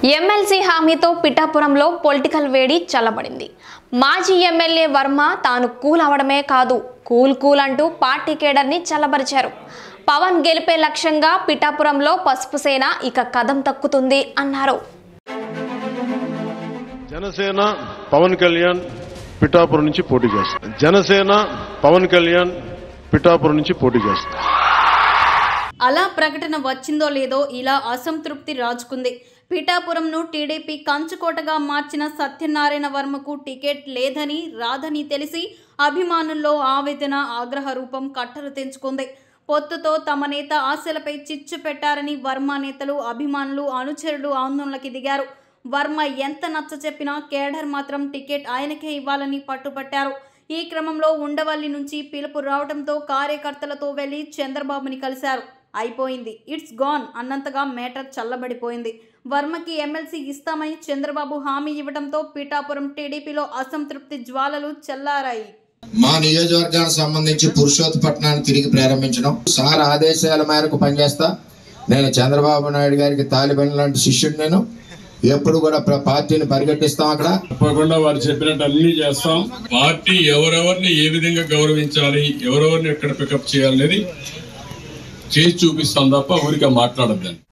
MLC హామీతో పిఠాపురంలో political వేడి చల్లబడింది మాజీ ఎమ్మెల్యే వర్మ తాను కూల్ అవడమే కాదు కూల్ కూల్ అంటూ పార్టీ కేడర్ని చల్లబరిచారు పవన్ గెలిపే లక్ష్యంగా పిఠాపురంలో పసుపు సేన ఇక కదం తక్కుతుంది అన్నారు జనసేన పవన్ కళ్యాణ్ పిఠాపురం నుంచి పోటీ చేస్తారు జనసేన పవన్ కళ్యాణ్ పిఠాపురం నుంచి పోటీ చేస్తారు అలా ప్రకటన వచ్చిందో లేదో ఇలా అసంతృప్తి రాజుకుంది పీఠాపురంను టీడీపీ కంచుకోటగా మార్చిన సత్యనారాయణ వర్మకు టికెట్ లేదని రాదని తెలిసి అభిమానుల్లో ఆవేదన ఆగ్రహ రూపం కట్టలు తెంచుకుంది పొత్తుతో తమ నేత ఆశలపై చిచ్చు పెట్టారని వర్మ నేతలు అభిమానులు అనుచరులు ఆందోళనకి దిగారు వర్మ ఎంత నచ్చ చెప్పినా కేడర్ మాత్రం టికెట్ ఆయనకే ఇవ్వాలని పట్టుపట్టారు ఈ క్రమంలో ఉండవల్లి నుంచి పిలుపు రావడంతో కార్యకర్తలతో వెళ్లి చంద్రబాబుని కలిశారు అయిపోయింది ఇట్స్ గాన్ అన్నంతగా మేటర్ చల్లబడిపోయింది వర్మకి ఎమ్మెల్సీ ఇస్తామని చంద్రబాబు హామీ ఇవ్వడంతో పీఠాపురం టీడీపీలో అసంతృప్తి జ్వాలలు చల్లారాయి మా నియోజకవర్గానికి సంబంధించి పురుషోత్పట్నాన్ని తిరిగి ప్రారంభించడం సార్ ఆదేశాల మేరకు పనిచేస్తా నేను చంద్రబాబు నాయుడు గారికి తాలిబన్ లాంటి శిష్యుడు నేను ఎప్పుడు కూడా ప్ర- పార్టీని పరిగెట్టిస్తాం అక్కడ తప్పకుండా వారు చెప్పినట్టు అన్ని చేస్తాం పార్టీ ఎవరెవరిని ఏ విధంగా గౌరవించాలి ఎవరెవరిని ఎక్కడ పికప్ చేయాలనేది చేసి చూపిస్తాం తప్ప ఊరికే మాట్లాడద్దండి